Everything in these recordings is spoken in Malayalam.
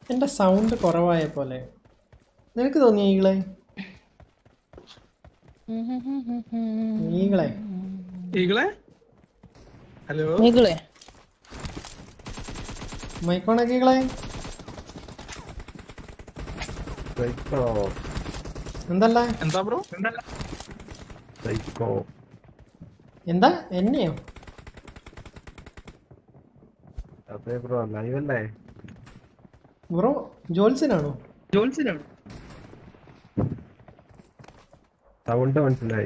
എന്റെ സൗണ്ട് കുറവായ പോലെ നിനക്ക് തോന്നി ഈകളെ ഈകളെ ഈകളെ ഹലോ നീകളെ മൈക്കോണൊക്കെ ഈകളെ സൈക്കോ എന്തല്ല എന്താ ബ്രോ സൈക്കോ എന്താ എന്നെയോ അതെ ബ്രോ ലൈവ് അല്ലേ ബ്രോ ജോൽസിനാണോ ജോൺസിനാണ് സൗണ്ട് മനസ്സിലായി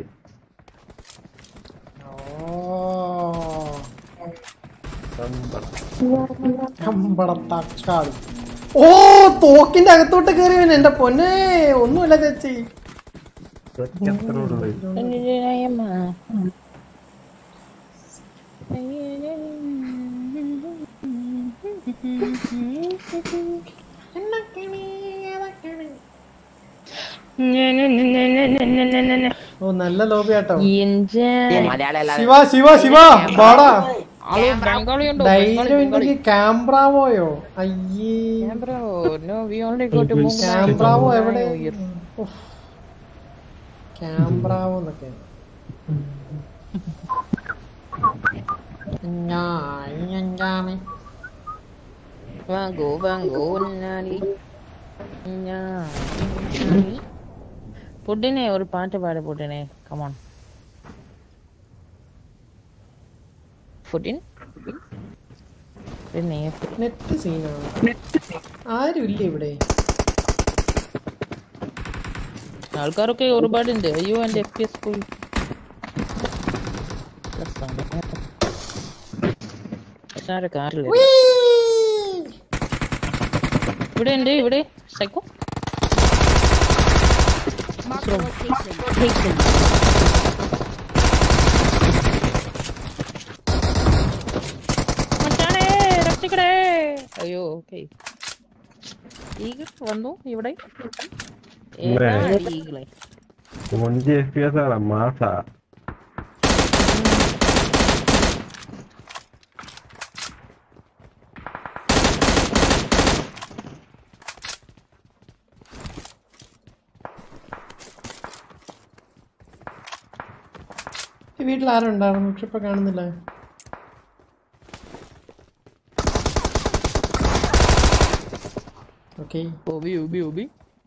കമ്പടത്തക്കാളി ഓ തോക്കിന്റെ അകത്തോട്ട് കയറിയവൻ എന്റെ പൊന്നെ ഒന്നുമില്ല ചേച്ചി ഇതൊക്കെ എത്ര ഉള്ളു ഓ നല്ല ലോബി ആട്ടോ എന്റെ ശിവ ശിവ ശിവ ബാടാ ആള് ബംഗാളി ഉണ്ടോ ധൈര്യം ഉണ്ടെങ്കിൽ ക്യാമ്പ്രാവോയോ അയ്യേ bro no we only go to ക്യാമ്പ്രാവോ എവിടെ ഉഫ്. ക്യാമ്പ്രാവോ എന്നൊക്കെ വാങ്ങോ വാങ്ങോ നാലി പുഡിനെ ഒരു പാട്ട് പാട് പുഡിനെ കമോൺ ഫുഡിൻ പിന്നെ നെറ്റ് സീനാണ് ആരുമില്ല ഇവിടെ ആൾക്കാരൊക്കെ ഒരുപാടുണ്ട് അയ്യോ എന്റെ എഫ് പി എസ് പോയി കാറില്ല ഇവിടെ ഉണ്ട് ഇവിടെ സൈക്കോ മച്ചാനെ രക്ഷിക്കടേ അയ്യോ ഓക്കെ ഈഗിൾ വന്നു ഇവിടെ ഏതാ ഈഗിളെ മുഞ്ചി എഫ് പി എസ് ആണ് മാസാ ഈ വീട്ടിൽ ആരും ഉണ്ടായിരുന്നു പക്ഷെ ഇപ്പൊ കാണുന്നില്ല ഓക്കെ ഉബി ഉബി ഉബി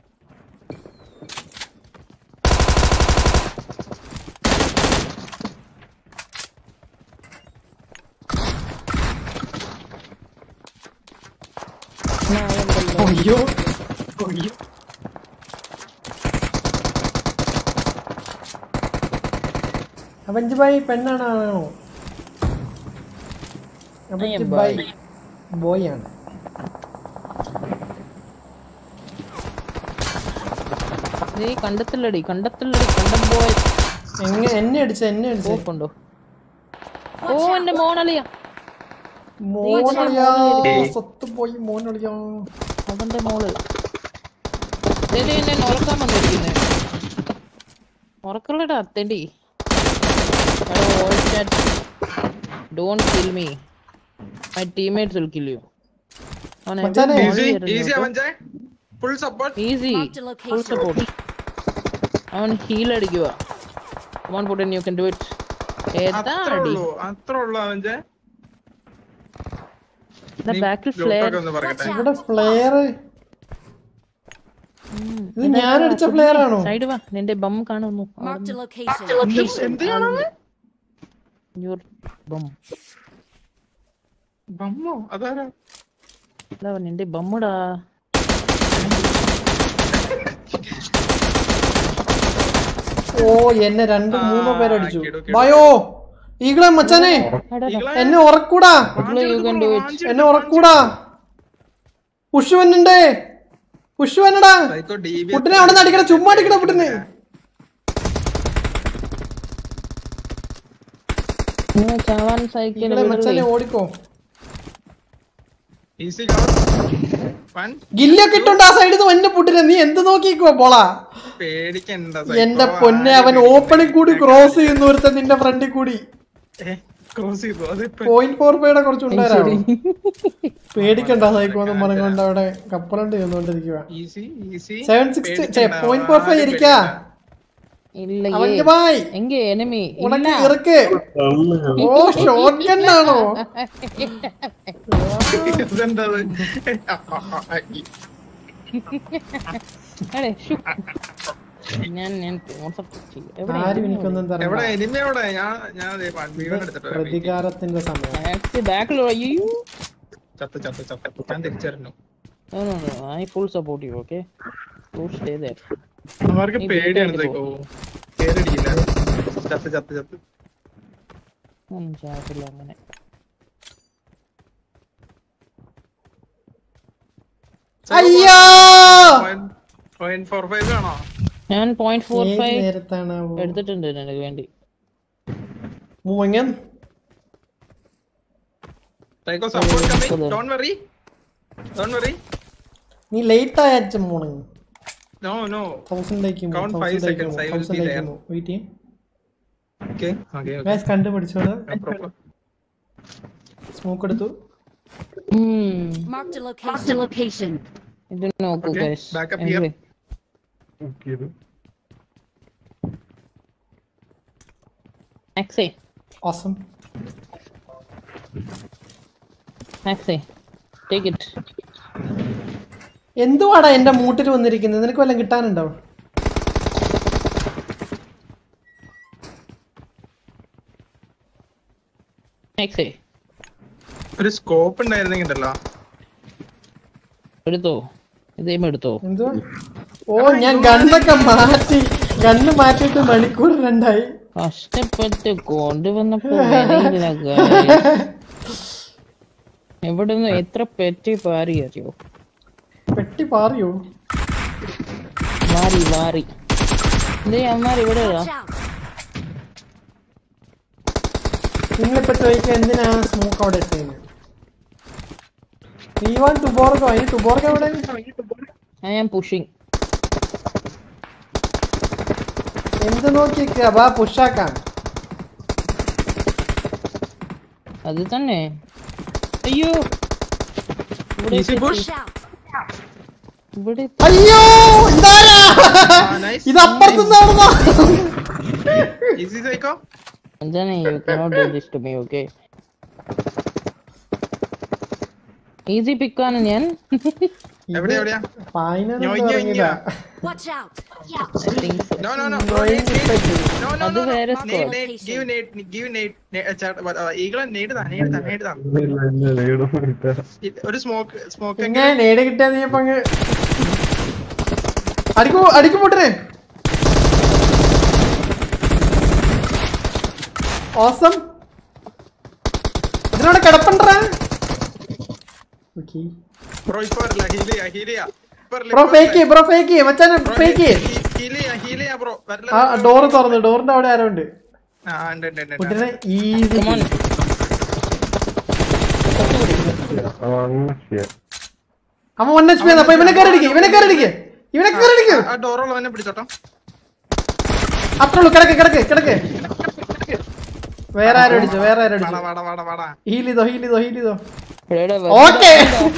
അയ്യോ അയ്യോ അവഞ്ച് ബായ് പെണ്ണാണ് ആണാണോ അവഞ്ച് ബായ് ബോയ് ആണ് നീ കണ്ടത്തില്ലടി കണ്ടത്തില്ലടി കണ്ടം പോയി എങ്ങനെ എന്നെ അടിച്ച എന്നെ അടിച്ച പോക്കുണ്ടോ ഓ എന്റെ മോണളിയാ മോനളിയാ സ്വത്ത് പോയി മോനളിയാ അവന്റെ മോള് ദേ, ദേ, എന്നെ ഉറക്കാൻ വന്നിരിക്കുന്നേ ഉറക്കല്ലടാ അത്തേണ്ടി don't kill me my teammates will kill you മച്ചാനെ, ഈസി ഈസി അവഞ്ചേ full support easy full support അവൻ ഹീൽ അടിക്കുക കമോൺ പുട്ടൻ യു കൻ ഡു ഇറ്റ് ഏതാ അത്ര അടി ഉള്ളൂ അത്ര ഉള്ളൂ അവഞ്ചേ ബാക്കിൽ ഫ്ലെയർ ഒന്ന് പറയട്ടെ ഇവിടെ ഫ്ലെയർ ഇത് ഞാൻ അടിച്ച ഫ്ലെയർ ആണോ സൈഡ് വാ നിന്റെ ബം കാണുന്നു Marked a location. എന്ത് കാണാൻ യുവർ ബം ബമ്മോ അതാരാ അതാ നിന്റെ ബമ്മുടാ ഓ എന്നെ രണ്ട് മൂന്നോ ആ, പേരടിച്ചു കിടു, കിടു. ബയോ ഈകളെ മച്ചാനെ എന്നെ ഉറക്കൂടാ യു കൻ ഡു ഇറ്റ് എന്നെ ഉറക്കൂടാ പുഷുവന്നുണ്ടേ പുഷുവന്നടാ സൈക്കോ ഡി ബി പുട്ടിനെ അവിടെ നിന്ന് അടിക്കട ചുമ്മാ അടിക്കട പുട്ടിനെ ചാവാൻ സൈക്കിൾ ഈകളെ മച്ചാനെ ഓടിക്കോ ഈസി വൺ ഗില്ലൊക്കെ ഇട്ടുണ്ട് ആ സൈഡിൽ നിന്ന് എന്നെ പുട്ടിനെ നീ എന്ത് നോക്കിക്കോ പോളാ പേടിക്കണ്ട എന്റെ പൊന്നെ അവൻ ഓപ്പണിൽ കൂടി ക്രോസ് ചെയ്യുന്ന ഒരുത്തൻ നിന്റെ ഫ്രണ്ടിൽ കൂടി ക്രോസ് ചെയ്തു അതിപ്പോ പോയിന്റ് ഫോർ ഫൈയുടെ കുറച്ച് ഉണ്ടായിരുന്നു പേടിക്കണ്ട സൈക്കോ എന്നും പറഞ്ഞുകൊണ്ട് അവിടെ കപ്പലണ്ട് ചെന്നുകൊണ്ടിരിക്കുക easy easy seven sixty point four five ഇരിക്കാ இல்ல അവന്റെ ബായ് எங்க enemy ഉണക്ക് ഇറക്ക് ഓ ഷോട്ട് ഗണ്ണാണോ ഇതെന്താ അതെ ശ്ശു. ഞാൻ ഞാൻ concentrate ചെയ്യും. എവിടെ ആരും എനിക്കൊന്നും എവിടെ തരണ്ട എനിമ എവിടെ ഞാൻ ഞാൻ ദേ പ- വീവൻ എടുത്തിട്ട് വരാം. പ്രതികാരത്തിന്റെ സമയം Actually, back lo- അയ്യോ ചത്ത് ചത്ത് ചത്ത് ഞാൻ തിരിച്ചറിഞ്ഞു No, no, no. I full support you, okay? Full stay there. അവർക്ക് നീ പേടിയാണ് വീട്ടിലേക്ക് സൈക്കോ കേറിടിയില്ല ചത്ത് ചത്ത് ചത്ത് ഒന്നും ചാടില്ല അങ്ങനെ അയ്യോ പോയിന്റ് ഫോർ ഫൈവ് ആണോ ഞാൻ പോയിന്റ് ഫോർ ഏത് ഫൈവ് നേരത്താണ് എടുത്തിട്ടുണ്ട് എനിക്ക് വേണ്ടി മൂവങ്ങൻ psycho support coming don't worry don't worry നീ ലേറ്റ് ആയ അച്ഛൻ മോണ് നോ നോ തൗസൻഡിലേക്ക് Count five seconds, I will be there. Wait ചെയ്യും ഓക്കേ ഓക്കേ ഓക്കേ ഗൈസ് കണ്ടുപിടിച്ചോളൂ നോ പ്രോബ്ലം സ്മോക്ക് എടുത്തു Marked a location. Marked a location. ഇത് നോക്കൂ Okay, guys. back up Anyway, നോക്കിയത് Maxi, awesome Maxi, take it. എന്തുവാടാ എന്റെ മൂട്ടിൽ വന്നിരിക്കുന്നത് നിനക്ക് വല്ലതും കിട്ടാനുണ്ടോ Maxi, ഒരു സ്കോപ്പ് ഉണ്ടായിരുന്നെങ്കിൽ ഉണ്ടല്ലോ എടുത്തോ ഇതേം എടുത്തോ എന്തുവാ ഓ ഞാൻ ഗണ്ണൊക്കെ മാറ്റി ഗണ്ണ് മാറ്റിയിട്ട് മണിക്കൂർ രണ്ടായി കഷ്ടപ്പെട്ട് കൊണ്ടുവന്നപ്പോ വിലയില്ല guys. ഇവിടുന്ന് എത്ര പെറ്റി പാറി അറിയോ പെട്ടി പാറിയോ മാറി മാറി ഇതേ അമ്മാർ ഇവിടെ ഇടാ. Watch out. നിങ്ങളിപ്പോ ചോദിക്കുക എന്തിനാണ് സ്മോക്ക് അവിടെ ഇട്ടത് നീ വാൻ ടുബോർഗോ ഈ ടുബോർഗോ എവിടെ I am pushing. എന്ത് നോക്കിക്ക ബാ പുഷാക്കാം അത് തന്നെ അയ്യോ ഇവിടെ ഈസി പുഷ് Watch out. ഇവിടെ അയ്യോ എന്താരാ നൈസ് ഇത് അപ്പുറത്തുനിന്നാണെന്നോ ഈസി സൈക്കോ എന്താണ് you cannot do this to me okay easy പിക്കാണ് ഞാൻ എവിടെ എവിടെയാ പായിനെന്ന് ഞൊയ് ഞൊയ് തുടങ്ങിയതാ Watch out. I think so no no no Going to no no അത് നോ വേറെ നേട് squad. നേട് ഗിവ് നേട് ഗിve നേട് ഈകളെ നേട് താ നേട് താ നേട് താ ഇല്ല ഇല്ല ലീഡും ഇല്ല ഇത് ഒരു സ്മോക്ക് സ്മോക്ക് പിന്നെ നേടി കിട്ടിയ നീ ഇപ്പൊ അങ്ങ് അടിക്കു അടിക്കു പൊട്ടനെ ഓസം അതിനവിടെ കിടപ്പണ്ടാ ഓക്കെ ബ്രോ ഇപ്പൊ വരില്ല ഹീൽ ചെയ്യാ ഹീൽ ചെയ്യാ ഇപ്പൊ വരില്ല, ബ്രോ ഇപ്പൊ ഫേക്ക് വരില്ല. ബ്രോ ഫേക്ക് മച്ചാനെ Bro, ഫേക്ക് heal- heal ചെയ്യാ ഹീൽ ചെയ്യാ ബ്രോ വരില്ല ആ ഡോറ് തുറന്നു ഡോറിന്റെ അവിടെ ആരോ ഉണ്ട് ആ ഉണ്ട് ഉണ്ട് ഉണ്ട്, ഉണ്ട് കുട്ടിനെ ഈസി കമോൺ അവൻ അങ്ങനെ ചെയ്യാം അമ്മ വൺ എച്ച് പി അപ്പൊ ഇവനെ കയറി അടിക്ക് ഇവനെ കയറി അടിക്ക് ഇവനെ കയറി അടിക്ക് ആ ഡോറുള്ളവനെ പിടിച്ചോട്ടോ അത്രേ ഉള്ളൂ കിടക്ക് കിടക്ക് കിടക്ക് വേറെ ആരും അടിച്ചു വേറെ ആരും വാടാ അടിച്ചു വാടാ വാടാ വാടാ ഹീൽ ചെയ്തോ ഹീൽ ചെയ്തോ ഹീൽ ചെയ്തോ ഇവിടെ ഓക്കെ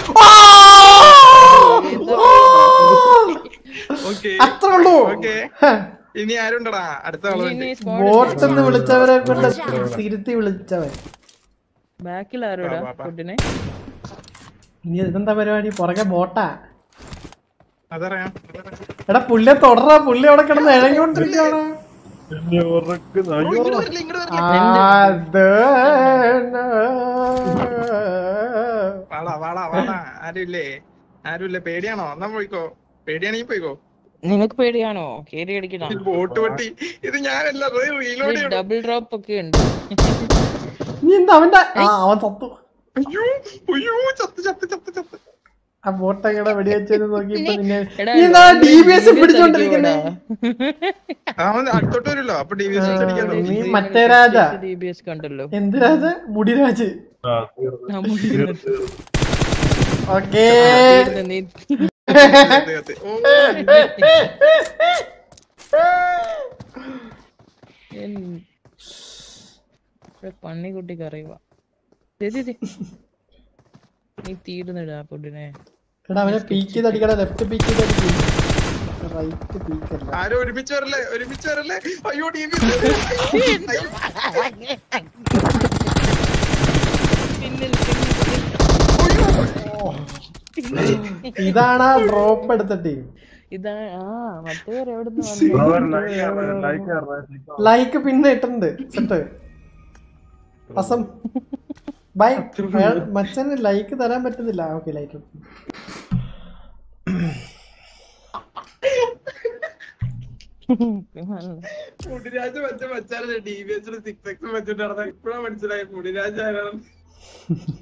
ഓക്കെ അത്രേ ഉള്ളൂ ഓക്കെ ഇനി ആരുണ്ടടാ അടുത്ത ആളുണ്ട് ബോട്ടെന്ന് വിളിച്ചവരെ കൊണ്ട് തിരുത്തി വിളിച്ചവൻ ബാക്കിൽ ആരോടാ വാ, വാ, വാ. ഫുഡിനെ ഇനി ഇതെന്താ പരിപാടി പുറകെ ബോട്ടാ അതറിയാം എടാ പുള്ളിയെ തുടരാ പുള്ളി അവിടെ കിടന്ന് ഇഴങ്ങിക്കൊണ്ടിരിക്കുകയാണ് ഇനി ഉറക്കുന്ന ബ്രോ, അയ്യോ ഇങ്ങോട്ട് വരില്ല ഇങ്ങോട്ട് വരില്ല വാടാ വാടാ വാടാ ആരുമില്ലേ ആരുമില്ലേ പേടിയാണോ എന്നാ പോയിക്കോ പേടിയാണെങ്കിൽ പോയിക്കോ നിനക്ക് പേടിയാണോ കേറി അടിക്കണം ഇത് ബോട്ട് പൊട്ടി ഇത് ഞാനല്ല റീലോഡ് ചെയ്യണം ഡബിൾ ഡ്രോപ്പ് ഒക്കെ ഉണ്ട് നീ എന്താ അവന്റെ ആ അവൻ തത്തു അയ്യോ അയ്യോ ചത്ത് ചത്ത് ചത്ത് ചത്ത് ആ ബോട്ട് എങ്ങനെ വെടിവെച്ചെന്ന് നോക്കിയപ്പോ നിന്നെ എടാ, നീ എന്താ long D B S range പിടിച്ചോണ്ടിരിക്കുന്നേ അടിക്കുവാടാ. അവൻ അടുത്തോട്ട് വരുമല്ലോ അപ്പൊ ഡി വി എസ് അടിക്കാലോ നീ മറ്റേ രാജ DBS കണ്ടല്ലോ എന്ത് രാജ മുടിരാജ് ആ, തീർന്നു. നമ്മുടെ തീർന്നു. ഓക്കേ തീർന്ന് നീ കത്ത് കത്ത്. ഓ എൻ- ഇവിടെ പന്നിക്കുട്ടിക്ക് അറിയുക നീ തീരുന്നിടാ ഫുഡിനെ എടാ അവനെ പീക്ക് ചെയ്ത് അടിക്കടാ ലെഫ്റ്റ് പീക്ക് ചെയ്ത് അടിക്കും റൈറ്റ് പീക്ക് അല്ല ആരും ഒരുമിച്ച് വരല്ലേ ഒരുമിച്ച് വരല്ലേ അയ്യോ ടി വി പിന്നിൽ ഇതാണ് ആ ഡ്രോപ്പ് എടുത്ത ടീം ഇതാ ആ മറ്റേവർ എവിടുന്ന് ബ്രോ വന്നു ലൈക്ക് ലൈക്ക് ലൈക്ക് ലൈക്ക് പിന്നെ ഇട്ടിട്ടുണ്ട് സെറ്റ് അസം ബൈ മച്ചന് ലൈക്ക് തരാൻ പറ്റുന്നില്ല ഓക്കെ ലൈക്ക് മുടിരാജ് മറ്റേ മച്ചാരല്ലേ ടി വി എച്ചിൽ സിക്സ് എക്സ് വെച്ചിട്ട് നടന്ന ഇപ്പഴാ മനസ്സിലായി മുടിരാജ് ആരാണ്